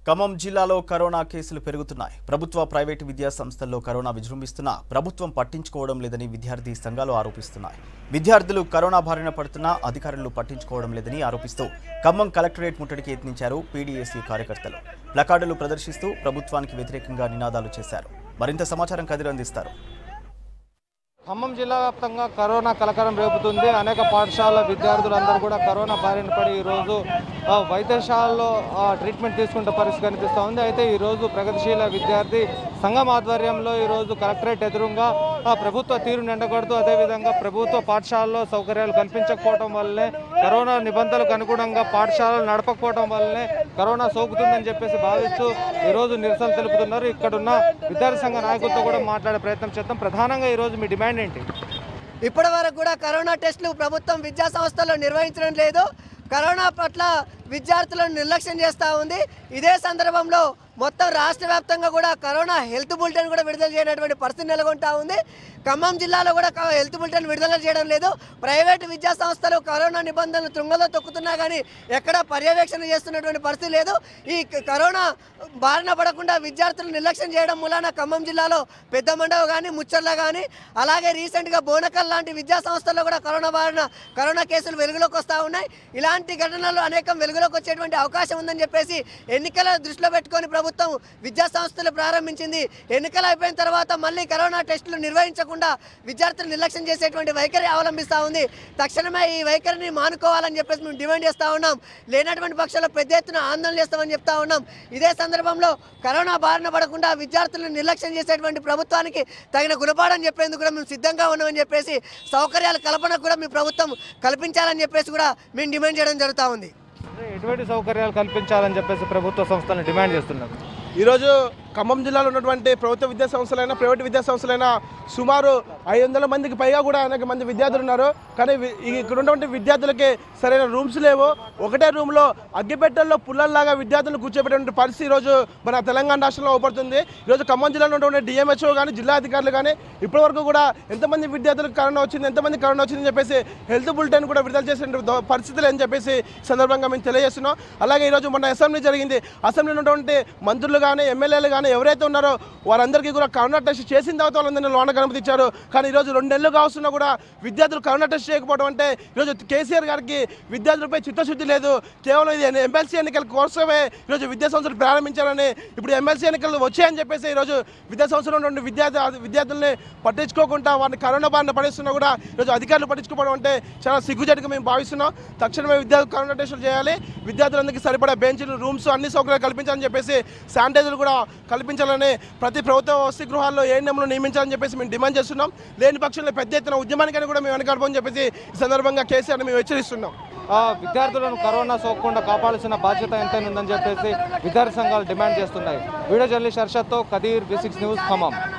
ఖమ్మం జిల్లాలో కరోనా కేసులు పెరుగుతున్నాయి ప్రభుత్వ ప్రైవేటు విద్యా సంస్థల్లో కరోనా విజృంభిస్తున్నా ప్రభుత్వం పట్టించుకోవడం లేదని విద్యార్థి సంఘాలు ఆరోపిస్తున్నాయి విద్యార్థులు కరోనా బారిన పడుతున్నా అధికారులు పట్టించుకోవడం లేదని ఆరోపిస్తూ ఖమ్మం కలెక్టరేట్ ముట్టడికి యత్నించారు పీడీఎస్యూ కార్యకర్తలు ప్లకార్డులు ప్రదర్శిస్తూ ప్రభుత్వానికి వ్యతిరేకంగా నినాదాలు చేశారు మరింత సమాచారం కదిరి అందిస్తారు ఖమ్మం జిల్లా వ్యాప్తంగా కరోనా కలకలం రేపుతుంది అనేక పాఠశాలల విద్యార్థులందరూ కూడా కరోనా బారిన పడి ఈరోజు ఆ, వైద్యశాలలో ఆ, ట్రీట్మెంట్ తీసుకుంటే పరిస్థితి కనిపిస్తూ ఉంది అయితే ఈరోజు ప్రగతిశీల విద్యార్థి సంఘం ఆధ్వర్యంలో ఈరోజు కలెక్టరేట్ ఎదురుగా ఆ, ప్రభుత్వ తీరును ఎండగొడుతూ అదేవిధంగా ప్రభుత్వ పాఠశాలలో సౌకర్యాలు కల్పించకపోవడం వల్లనే కరోనా నిబంధనలకు అనుగుణంగా పాఠశాలలు నడపకపోవడం వల్లనే కరోనా సోకుతుందని చెప్పేసి భావిస్తూ ఈరోజు నిరసన తెలుపుతున్నారు ఇక్కడున్న విద్యార్థి సంఘ నాయకులతో కూడా మాట్లాడే ప్రయత్నం చేద్దాం ప్రధానంగా ఈరోజు మీ డిమాండ్ ఏంటి ఇప్పటి వరకు కూడా కరోనా టెస్టులు ప్రభుత్వం విద్యా సంస్థల్లో నిర్వహించడం లేదు కరోనా పట్ల విద్యార్థులను నిర్లక్ష్యం చేస్తూ ఉంది ఇదే సందర్భంలో మొత్తం రాష్ట్ర వ్యాప్తంగా కూడా కరోనా హెల్త్ బులెటిన్ కూడా విడుదల చేయనటువంటి పరిస్థితి నెలకొంటా ఉంది ఖమ్మం జిల్లాలో కూడా క- హెల్త్ బులెటిన్ విడుదల చేయడం లేదు ప్రైవేటు విద్యా సంస్థలు కరోనా నిబంధనలు తుంగలో తొక్కుతున్నా కానీ ఎక్కడా పర్యవేక్షణ చేస్తున్నటువంటి పరిస్థితి లేదు ఈ క- కరోనా బారిన పడకుండా విద్యార్థులు నిర్లక్ష్యం చేయడం మూలాన ఖమ్మం జిల్లాలో పెద్ద మండవ కానీ ముచ్చర్ల కానీ అలాగే రీసెంట్గా బోనకల్ లాంటి విద్యా సంస్థల్లో కూడా కరోనా బారిన కరోనా కేసులు వెలుగులోకి వస్తూ ఉన్నాయి ఇలాంటి ఘటనలు అనేకం వెలుగులోకి వచ్చేటువంటి అవకాశం ఉందని చెప్పేసి ఎన్నికల దృష్టిలో పెట్టుకొని ప్రభుత్వం విద్యా సంస్థలు ప్రారంభించింది ఎన్నికలు అయిపోయిన తర్వాత మళ్ళీ కరోనా టెస్టులు నిర్వహించకుండా విద్యార్థులు నిర్లక్ష్యం చేసేటువంటి వైఖరి అవలంబిస్తూ ఉంది తక్షణమే ఈ వైఖరిని మానుకోవాలని చెప్పేసి మేము డిమాండ్ చేస్తూ ఉన్నాం లేనటువంటి పక్షంలో పెద్ద ఎత్తున ఆందోళన చేస్తామని చెప్తా ఉన్నాం ఇదే సందర్భంలో కరోనా బారిన పడకుండా విద్యార్థులను నిర్లక్ష్యం చేసేటువంటి ప్రభుత్వానికి తగిన గుణపాఠం చెప్పేందుకు కూడా మేము సిద్ధంగా ఉన్నామని చెప్పేసి సౌకర్యాల కల్పన కూడా మీ ప్రభుత్వం కల్పించాలని చెప్పేసి కూడా మేము డిమాండ్ చేయడం జరుగుతూ ఉంది ఎటువంటి సౌకర్యాలు కల్పించాలని చెప్పేసి ప్రభుత్వ సంస్థలను డిమాండ్ చేస్తున్నారు ఈరోజు ఖమ్మం జిల్లాలో ఉన్నటువంటి ప్రభుత్వ విద్యా సంస్థలైనా ప్రైవేట్ విద్యా సంస్థలైనా సుమారు ఐదు వందల మందికి పైగా కూడా అనేక మంది విద్యార్థులు ఉన్నారు కానీ వి- ఈ ఇక్కడ ఉన్నటువంటి విద్యార్థులకి సరైన రూమ్స్ లేవు ఒకటే రూమ్లో అగ్గిపెట్టెల్లో పుల్లల్లాగా విద్యార్థులను కూర్చోబెట్టే పరిస్థితి ఈరోజు మన తెలంగాణ రాష్ట్రంలో అవపడుతుంది ఈరోజు ఖమ్మం జిల్లాలో ఉన్నటువంటి డిఎంహెచ్ఓ కానీ జిల్లా అధికారులు కానీ ఇప్పటివరకు కూడా ఎంతమంది విద్యార్థులకు కరోనా వచ్చింది ఎంతమంది కరోనా వచ్చిందని చెప్పేసి హెల్త్ బులెటిన్ కూడా విడుదల చేసిన దో- పరిస్థితులు అని చెప్పేసి ఈ సందర్భంగా మేము తెలియజేస్తున్నాం అలాగే ఈరోజు మొన్న అసెంబ్లీ జరిగింది అసెంబ్లీలో ఉన్నటువంటి మంత్రులు కానీ ఎమ్మెల్యేలు కానీ ఎవరైతే ఉన్నారో వారందరికీ కూడా కరోనా టెస్ట్ చేసిన తర్వాత వాళ్ళందరినీ లోన అనుమతించారు కానీ ఈరోజు రెండు నెలలు కావస్తున్నా కూడా విద్యార్థులు కరోనా టెస్ట్ చేయకపోవడం అంటే ఈరోజు కేసీఆర్ గారికి విద్యార్థులపై చిత్తశుద్ధి లేదు కేవలం ఇది ఎమ్మెల్సీ ఎన్నికల కోసమే ఈరోజు విద్యా సంస్థలు ప్రారంభించారని ఇప్పుడు ఎమ్మెల్సీ ఎన్నికలు వచ్చాయని చెప్పేసి ఈరోజు విద్యా సంస్థలో ఉన్నటువంటి విద్యార్థి విద్యార్థుల్ని పట్టించుకోకుండా వారిని కరోనా బారిన పడేస్తున్నా కూడా ఈరోజు అధికారులు పట్టించుకోవడం అంటే చాలా సిగ్గుజట్టుగా మేము భావిస్తున్నాం తక్షణమే విద్యార్థులు కరోనా టెస్టులు చేయాలి విద్యార్థులందరికీ సరిపడా బెంచ్లు రూమ్స్ అన్ని సౌకర్యాలు కల్పించాలని చెప్పేసి శానిటైజర్లు కూడా కల్పించాలని ప్రతి ప్రభుత్వ వసతి గృహాల్లో ఏఎన్ఎంలు నియమించాలని చెప్పేసి మేము డిమాండ్ చేస్తున్నాం లేని పక్షంలో పెద్ద ఎత్తున ఉద్యమానికైనా కూడా మేము వెనకాడబోని చెప్పేసి ఈ సందర్భంగా కేసీఆర్ మేము హెచ్చరిస్తున్నాం ఆ, విద్యార్థులను కరోనా సోకకుండా కాపాడాల్సిన బాధ్యత ఎంతైనా ఉందని చెప్పేసి విద్యార్థి సంఘాలు డిమాండ్ చేస్తున్నాయి వీడియో జర్నలిస్ట్ హర్షత్తో Kadir V six news Khammam